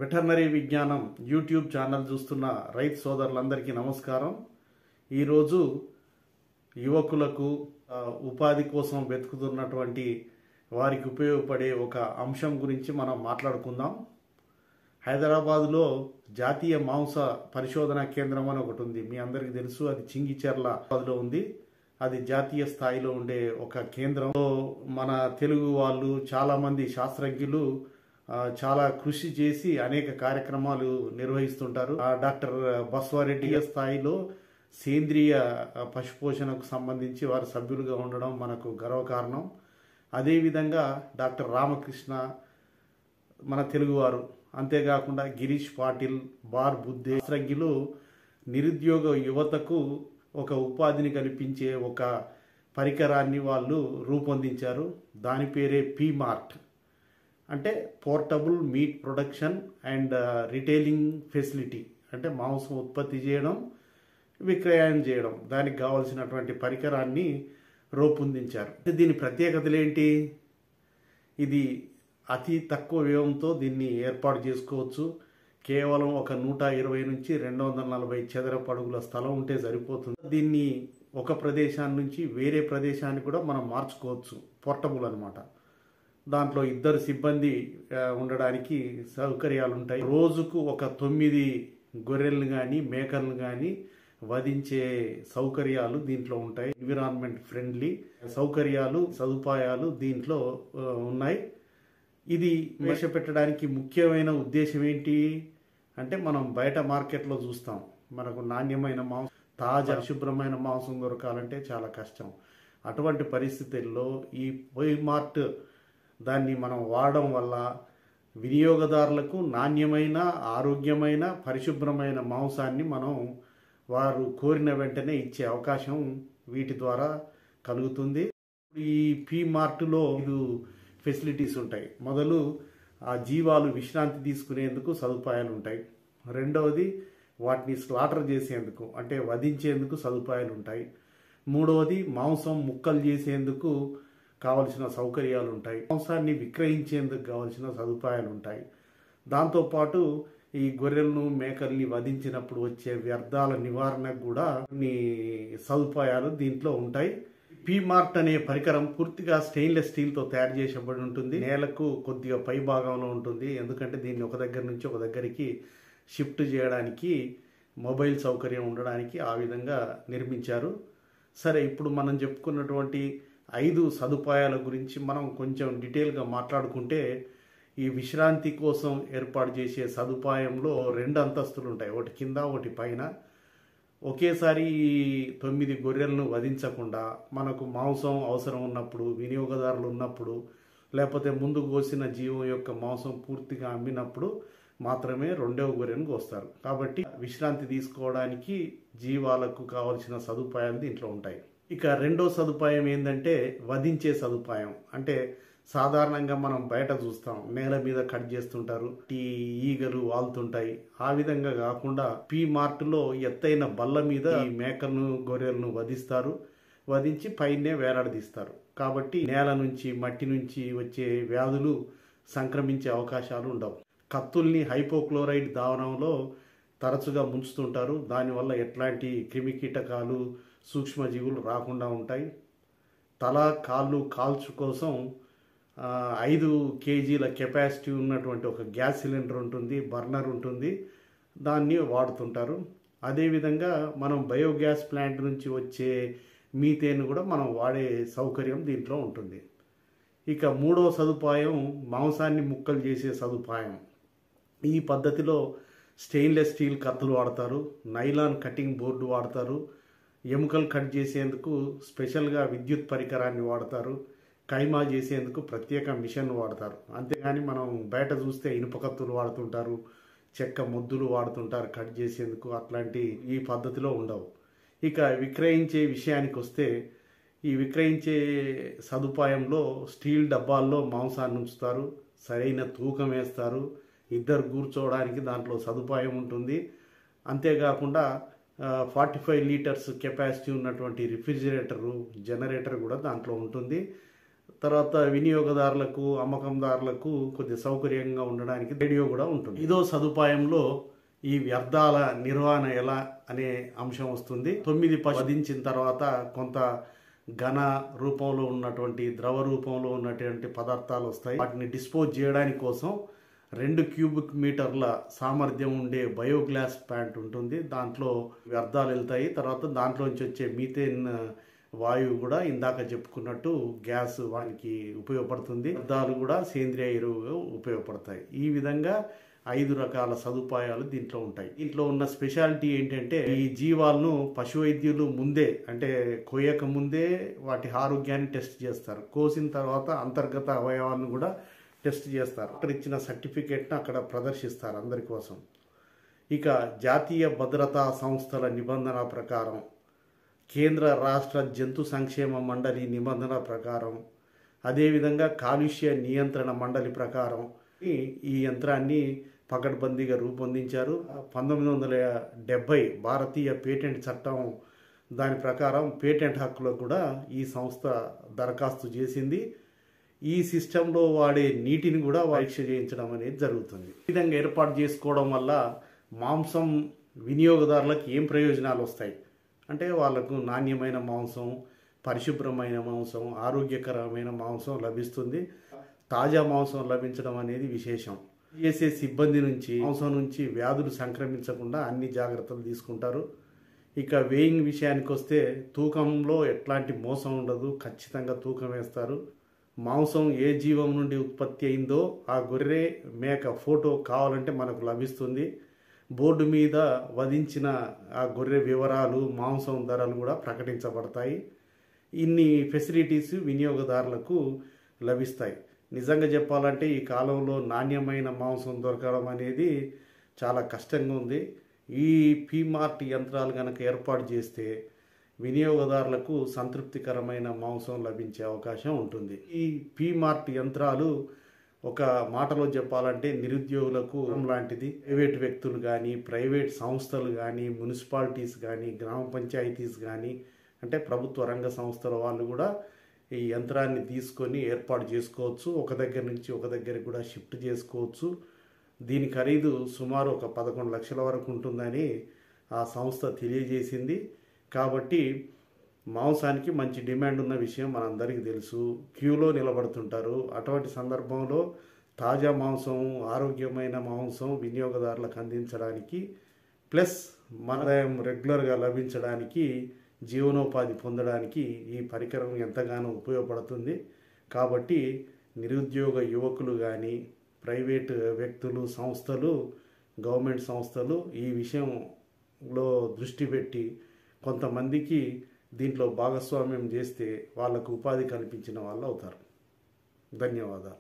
veterinary విజ్ఞానం YouTube channel చూస్తున్న రైతు సోదరులందరికీ నమస్కారం ఈరోజు యువకులకు ఆ, ఉపాధి కోసం వెతుకుతున్నటువంటి వారికి ఉపయోగపడే ఒక అంశం గురించి మనం మాట్లాడుకుందాం హైదరాబాద్లో జాతీయ మాంస పరిశోధన కేంద్రం అని ఒకటి ఉంది మీ అందరికీ తెలుసు అది చింగిచెర్ల లో ఉంది అది జాతీయ స్థాయిలో ఉండే ఒక కేంద్రం మన తెలుగు వాళ్ళు చాలా మంది శాస్త్రజ్ఞులు ఆ, చాలా కృషి చేసి అనేక కార్యక్రమాలు నిర్వహిస్తుంటారు ఆ, డాక్టర్ బస్వారెడ్డి స్థాయిలో సేంద్రియ ఆ, పశుపోషణకు సంబంధించి వారు సభ్యులుగా ఉండడం మనకు గర్వకారణం అదేవిధంగా డాక్టర్ రామకృష్ణ మన తెలుగువారు అంతేకాకుండా గిరీష్ పాటిల్ బార్ బుద్ధే శాస్త్రజ్ఞులు నిరుద్యోగ యువతకు ఒక ఉపాధిని కల్పించే ఒక పరికరాన్ని వాళ్ళు రూపొందించారు దాని పేరే పీ మార్ట్ అంటే portable meat production and retailing facility అంటే మాంసం ఉత్పత్తి చేయడం విక్రయం చేయడం దానికి కావలసినటువంటి పరికరాన్ని రూపొందించారు దీని ప్రత్యేకతలు ఏంటి ఇది అతి తక్కువ వ్యయంతో దీన్ని ఏర్పాటు చేసుకోవచ్చు కేవలం ఒక నూట ఇరవై నుంచి రెండు వందల నలభై చదరపు అడుగుల స్థలం ఉంటే సరిపోతుంది దీన్ని ఒక ప్రదేశాన్ని నుంచి వేరే ప్రదేశాన్ని కూడా మనం మార్చుకోవచ్చు పోర్టబుల్ అన్నమాట దాంట్లో ఇద్దరు సిబ్బంది ఆ, ఉండడానికి సౌకర్యాలు ఉంటాయి రోజుకు ఒక తొమ్మిది గొర్రెలను కానీ మేకలను కానీ వధించే సౌకర్యాలు దీంట్లో ఉంటాయి ఎన్విరాన్మెంట్ ఫ్రెండ్లీ సౌకర్యాలు సదుపాయాలు దీంట్లో ఆ, ఉన్నాయి ఇది పెట్టడానికి ముఖ్యమైన ఉద్దేశం ఏంటి అంటే మనం బయట మార్కెట్లో చూస్తాం మనకు నాణ్యమైన మాంసం తాజా శుభ్రమైన మాంసం దొరకాలంటే చాలా కష్టం అటువంటి పరిస్థితుల్లో ఈ పొయ్యి మార్ట్ దాన్ని మనం వాడడం వల్ల వినియోగదారులకు నాణ్యమైన ఆరోగ్యమైన పరిశుభ్రమైన మాంసాన్ని మనం వారు కోరిన వెంటనే ఇచ్చే అవకాశం వీటి ద్వారా కలుగుతుంది ఈ పీ మార్టులో ఐదు ఫెసిలిటీస్ ఉంటాయి మొదలు ఆ జీవాలు విశ్రాంతి తీసుకునేందుకు సదుపాయాలు ఉంటాయి రెండవది వాటిని స్లాటర్ చేసేందుకు అంటే వధించేందుకు సదుపాయాలు ఉంటాయి మూడవది మాంసం ముక్కలు చేసేందుకు కావలసిన సౌకర్యాలు ఉంటాయి మాంసాన్ని విక్రయించేందుకు కావలసిన సదుపాయాలు ఉంటాయి దాంతోపాటు ఈ గొర్రెలను మేకల్ని వధించినప్పుడు వచ్చే వ్యర్థాల నివారణకు కూడా కొన్ని సదుపాయాలు దీంట్లో ఉంటాయి పీ మార్ట్ అనే పరికరం పూర్తిగా స్టెయిన్లెస్ స్టీల్ తో తయారు చేసబడి ఉంటుంది నేలకు కొద్దిగా పై భాగంలో ఉంటుంది ఎందుకంటే దీన్ని ఒక దగ్గర నుంచి ఒక దగ్గరికి షిఫ్ట్ చేయడానికి మొబైల్ సౌకర్యం ఉండడానికి ఆ విధంగా నిర్మించారు సరే ఇప్పుడు మనం చెప్పుకున్నటువంటి ఐదు సదుపాయాల గురించి మనం కొంచెం డీటెయిల్గా మాట్లాడుకుంటే ఈ విశ్రాంతి కోసం ఏర్పాటు చేసే సదుపాయంలో రెండు అంతస్తులు ఉంటాయి ఒకటి కింద ఒకటి పైన ఒకేసారి ఈ తొమ్మిది గొర్రెలను వధించకుండా మనకు మాంసం అవసరం ఉన్నప్పుడు వినియోగదారులు ఉన్నప్పుడు లేకపోతే ముందు కోసిన జీవం యొక్క మాంసం పూర్తిగా అమ్మినప్పుడు మాత్రమే రెండవ గొర్రెను కోస్తారు కాబట్టి విశ్రాంతి తీసుకోవడానికి జీవాలకు కావలసిన సదుపాయాలు దీంట్లో ఉంటాయి ఇక రెండో సదుపాయం ఏంటంటే వధించే సదుపాయం అంటే సాధారణంగా మనం బయట చూస్తాం నేల మీద కట్ చేస్తుంటారు ఈ ఈగలు వాళ్తుంటాయి ఆ విధంగా కాకుండా పీ మార్ట్ లో ఎత్తైన బల్ల మీద ఈ మేకలను గొర్రెలను వధిస్తారు వధించి పైనే వేలాడదీస్తారు కాబట్టి నేల నుంచి మట్టి నుంచి వచ్చే వ్యాధులు సంక్రమించే అవకాశాలు ఉండవు కత్తుల్ని హైపోక్లోరైడ్ దావనంలో తరచుగా ముంచుతుంటారు దానివల్ల ఎట్లాంటి క్రిమి కీటకాలు సూక్ష్మజీవులు రాకుండా ఉంటాయి తల కాళ్ళు కాల్చు కోసం ఆ, ఐదు కేజీల కెపాసిటీ ఉన్నటువంటి ఒక గ్యాస్ సిలిండర్ ఉంటుంది బర్నర్ ఉంటుంది దాన్ని వాడుతుంటారు అదేవిధంగా మనం బయోగ్యాస్ ప్లాంట్ నుంచి వచ్చే మీథేన్ కూడా మనం వాడే సౌకర్యం దీంట్లో ఉంటుంది ఇక మూడో సదుపాయం మాంసాన్ని ముక్కలు చేసే సదుపాయం ఈ పద్ధతిలో స్టెయిన్లెస్ స్టీల్ కత్తులు వాడతారు నైలాన్ కటింగ్ బోర్డు వాడతారు ఎముకలు కట్ చేసేందుకు స్పెషల్గా విద్యుత్ పరికరాన్ని వాడతారు కైమా చేసేందుకు ప్రత్యేక మిషన్ వాడతారు అంతేగాని మనం బయట చూస్తే ఇనుప కత్తులు వాడుతుంటారు చెక్క ముద్దులు వాడుతుంటారు కట్ చేసేందుకు అట్లాంటి ఈ పద్ధతిలో ఉండవు ఇక విక్రయించే విషయానికి వస్తే ఈ విక్రయించే సదుపాయంలో స్టీల్ డబ్బాల్లో మాంసాన్ని ఉంచుతారు సరైన తూకం వేస్తారు ఇద్దరు కూర్చోవడానికి దాంట్లో సదుపాయం ఉంటుంది అంతేకాకుండా ఫార్టీ ఫైవ్ లీటర్స్ కెపాసిటీ ఉన్నటువంటి రిఫ్రిజిరేటరు జనరేటర్ కూడా దాంట్లో ఉంటుంది తర్వాత వినియోగదారులకు అమ్మకందారులకు కొద్ది సౌకర్యంగా ఉండడానికి రేడియో కూడా ఉంటుంది ఇదో సదుపాయంలో ఈ వ్యర్థాల నిర్వహణ ఎలా అనే అంశం వస్తుంది తొమ్మిది ప- వధించిన తర్వాత కొంత ఘన రూపంలో ఉన్నటువంటి ద్రవ రూపంలో ఉన్నటువంటి పదార్థాలు వస్తాయి వాటిని డిస్పోజ్ చేయడానికి కోసం రెండు క్యూబిక్ మీటర్ల సామర్థ్యం ఉండే బయోగ్లాస్ ప్యాంట్ ఉంటుంది దాంట్లో వ్యర్థాలు వెళ్తాయి తర్వాత దాంట్లోంచి వచ్చే మీథేన్ వాయువు కూడా ఇందాక చెప్పుకున్నట్టు గ్యాస్ వానికి ఉపయోగపడుతుంది వ్యర్థాలు కూడా సేంద్రియ ఎరువుగా ఉపయోగపడతాయి ఈ విధంగా ఐదు రకాల సదుపాయాలు దీంట్లో ఉంటాయి దీంట్లో ఉన్న స్పెషాలిటీ ఏంటంటే ఈ జీవాలను పశు వైద్యులు ముందే అంటే కోయక ముందే వాటి ఆరోగ్యాన్ని టెస్ట్ చేస్తారు కోసిన తర్వాత అంతర్గత అవయవాలను కూడా టెస్ట్ చేస్తారు అక్కడ ఇచ్చిన సర్టిఫికేట్ను అక్కడ ప్రదర్శిస్తారు అందరి కోసం ఇక జాతీయ భద్రతా సంస్థల నిబంధన ప్రకారం కేంద్ర రాష్ట్ర జంతు సంక్షేమ మండలి నిబంధన ప్రకారం అదేవిధంగా కాలుష్య నియంత్రణ మండలి ప్రకారం ఈ- ఈ యంత్రాన్ని పకడ్బందీగా రూపొందించారు పంతొమ్మిది వందల డెబ్బై భారతీయ పేటెంట్ చట్టం దాని ప్రకారం పేటెంట్ హక్కులకు కూడా ఈ సంస్థ దరఖాస్తు చేసింది ఈ సిస్టంలో వాడే నీటిని కూడా పరీక్ష చేయించడం అనేది జరుగుతుంది ఈ విధంగా ఏర్పాటు చేసుకోవడం వల్ల మాంసం వినియోగదారులకు ఏం ప్రయోజనాలు వస్తాయి అంటే వాళ్ళకు నాణ్యమైన మాంసం పరిశుభ్రమైన మాంసం ఆరోగ్యకరమైన మాంసం లభిస్తుంది తాజా మాంసం లభించడం అనేది విశేషం చేసే సిబ్బంది నుంచి మాంసం నుంచి వ్యాధులు సంక్రమించకుండా అన్ని జాగ్రత్తలు తీసుకుంటారు ఇక వేయింగ్ విషయానికి వస్తే తూకంలో ఎట్లాంటి మోసం ఉండదు ఖచ్చితంగా తూకం వేస్తారు మాంసం ఏ జీవం నుండి ఉత్పత్తి అయిందో ఆ గొర్రె మేక ఫోటో కావాలంటే మనకు లభిస్తుంది బోర్డు మీద వధించిన ఆ గొర్రె వివరాలు మాంసం ధరలు కూడా ప్రకటించబడతాయి ఇన్ని ఫెసిలిటీస్ వినియోగదారులకు లభిస్తాయి నిజంగా చెప్పాలంటే ఈ కాలంలో నాణ్యమైన మాంసం దొరకడం అనేది చాలా కష్టంగా ఉంది ఈ పీమార్ట్ యంత్రాలు కనుక ఏర్పాటు చేస్తే వినియోగదారులకు సంతృప్తికరమైన మాంసం లభించే అవకాశం ఉంటుంది ఈ పీమార్ట్ యంత్రాలు ఒక మాటలో చెప్పాలంటే నిరుద్యోగులకు లాంటిది ప్రైవేట్ వ్యక్తులు కానీ ప్రైవేట్ సంస్థలు కానీ మున్సిపాలిటీస్ కానీ గ్రామ పంచాయతీస్ కానీ అంటే ప్రభుత్వ రంగ సంస్థల వాళ్ళు కూడా ఈ యంత్రాన్ని తీసుకొని ఏర్పాటు చేసుకోవచ్చు ఒక దగ్గర నుంచి ఒక దగ్గరికి కూడా షిఫ్ట్ చేసుకోవచ్చు దీని ఖరీదు సుమారు ఒక పదకొండు లక్షల వరకు ఉంటుందని ఆ సంస్థ తెలియజేసింది కాబట్టి మాంసానికి మంచి డిమాండ్ ఉన్న విషయం మనందరికీ తెలుసు క్యూలో నిలబడుతుంటారు అటువంటి సందర్భంలో తాజా మాంసం ఆరోగ్యమైన మాంసం వినియోగదారులకు అందించడానికి ప్లస్ మనదాయం రెగ్యులర్గా లభించడానికి జీవనోపాధి పొందడానికి ఈ పరికరం ఎంతగానో ఉపయోగపడుతుంది కాబట్టి నిరుద్యోగ యువకులు కానీ ప్రైవేట్ వ్యక్తులు సంస్థలు గవర్నమెంట్ సంస్థలు ఈ విషయంలో దృష్టి పెట్టి కొంతమందికి దీంట్లో భాగస్వామ్యం చేస్తే వాళ్ళకు ఉపాధి కల్పించిన వాళ్ళు అవుతారు ధన్యవాదాలు